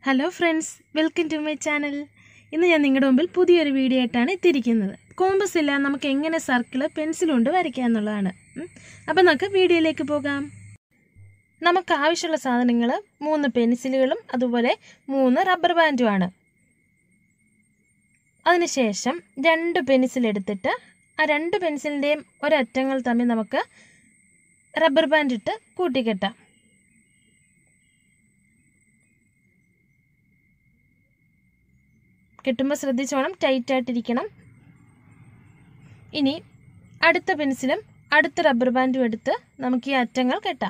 Hello friends welcome to my channel ഇന്ന് ഞാൻ നിങ്ങളുടെ മുമ്പിൽ പുതിയൊരു വീഡിയോ ആയിട്ടാണ് എത്തിയിരിക്കുന്നത് കോമ്പസ് ഇല്ല നമുക്ക് എങ്ങനെ സർക്കിള് പെൻസിൽ കൊണ്ട് വരയ്ക്കാം എന്നുള്ളതാണ് ഉം. അപ്പോൾ നമുക്ക് വീഡിയോയിലേക്ക് പോകാം നമുക്ക് ആവശ്യമുള്ള സാധനങ്ങൾ മൂന്ന് പെൻസിലുകളും അതുപോലെ മൂന്ന് റബ്ബർ ബാൻഡുമാണ് അതിനുശേഷം രണ്ട് പെൻസിൽ എടുത്തിട്ട് ആ രണ്ട് പെൻസിലിൻ്റെയും ഒരറ്റങ്ങൾ തമ്മിൽ നമുക്ക് റബ്ബർ ബാൻഡ് ഇട്ട് കൂട്ടിക്കെട്ടാം കെട്ടുമ്പോൾ ശ്രദ്ധിച്ചോണം ടൈറ്റായിട്ടിരിക്കണം ഇനി അടുത്ത പെൻസിലും അടുത്ത റബ്ബർ ബാൻഡും എടുത്ത് നമുക്ക് ഈ അറ്റങ്ങൾ കെട്ടാം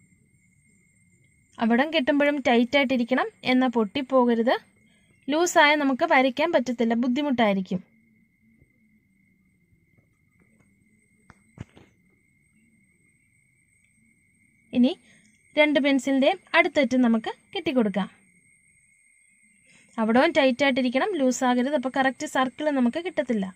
അവിടം കെട്ടുമ്പോഴും ടൈറ്റായിട്ടിരിക്കണം എന്നാൽ പൊട്ടിപ്പോകരുത് ലൂസായ നമുക്ക് വരയ്ക്കാൻ പറ്റത്തില്ല ബുദ്ധിമുട്ടായിരിക്കും ഇനി രണ്ട് പെൻസിലിൻ്റെയും അടുത്തറ്റം നമുക്ക് കെട്ടിക്കൊടുക്കാം അവിടവും ടൈറ്റായിട്ടിരിക്കണം ലൂസാകരുത് അപ്പോൾ കറക്റ്റ് സർക്കിൾ നമുക്ക് കിട്ടത്തില്ല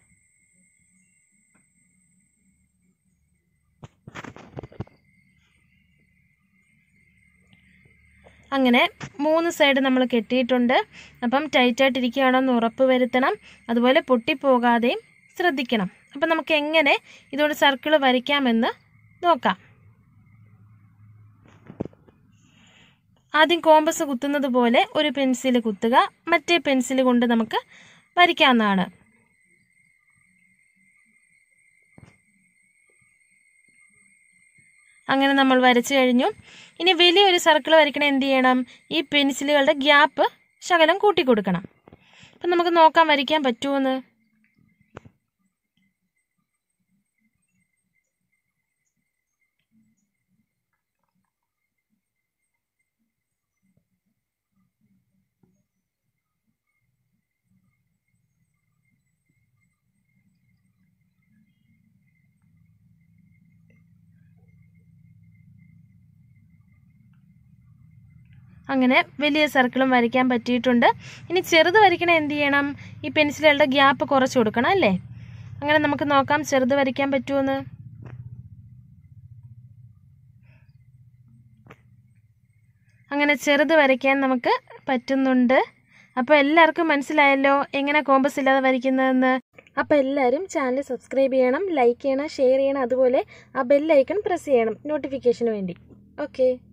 അങ്ങനെ മൂന്ന് സൈഡ് നമ്മൾ കെട്ടിയിട്ടുണ്ട് അപ്പം ടൈറ്റായിട്ടിരിക്കുകയാണോ എന്ന് ഉറപ്പ് വരുത്തണം അതുപോലെ പൊട്ടിപ്പോകാതെയും ശ്രദ്ധിക്കണം അപ്പം നമുക്ക് എങ്ങനെ ഇതുകൊണ്ട് സർക്കിൾ വരയ്ക്കാമെന്ന് നോക്കാം ആദ്യം കോമ്പസ് കുത്തുന്നത് പോലെ ഒരു പെൻസിൽ കുത്തുക മറ്റേ പെൻസിൽ കൊണ്ട് നമുക്ക് വരയ്ക്കാവുന്നതാണ് അങ്ങനെ നമ്മൾ വരച്ചു കഴിഞ്ഞു ഇനി വലിയൊരു സർക്കിൾ വരയ്ക്കണം എന്ത് ചെയ്യണം ഈ പെൻസിലുകളുടെ ഗ്യാപ്പ് ശകലം കൂട്ടി കൊടുക്കണം അപ്പം നമുക്ക് നോക്കാൻ വരയ്ക്കാൻ പറ്റുമെന്ന് അങ്ങനെ വലിയ സർക്കിളും വരയ്ക്കാൻ പറ്റിയിട്ടുണ്ട് ഇനി ചെറുത് വരയ്ക്കണ എന്ത് ചെയ്യണം ഈ പെൻസിലുകളുടെ ഗ്യാപ്പ് കുറച്ച് കൊടുക്കണം അല്ലേ അങ്ങനെ നമുക്ക് നോക്കാം ചെറുത് വരയ്ക്കാൻ പറ്റുമെന്ന് അങ്ങനെ ചെറുത് വരയ്ക്കാൻ നമുക്ക് പറ്റുന്നുണ്ട് അപ്പോൾ എല്ലാവർക്കും മനസ്സിലായല്ലോ എങ്ങനെ കോമ്പസ് ഇല്ലാതെ വരയ്ക്കുന്നതെന്ന് അപ്പോൾ എല്ലാവരും ചാനൽ സബ്സ്ക്രൈബ് ചെയ്യണം ലൈക്ക് ചെയ്യണം ഷെയർ ചെയ്യണം അതുപോലെ ആ ബെല്ലൈക്കൺ പ്രസ് ചെയ്യണം നോട്ടിഫിക്കേഷന് വേണ്ടി ഓക്കെ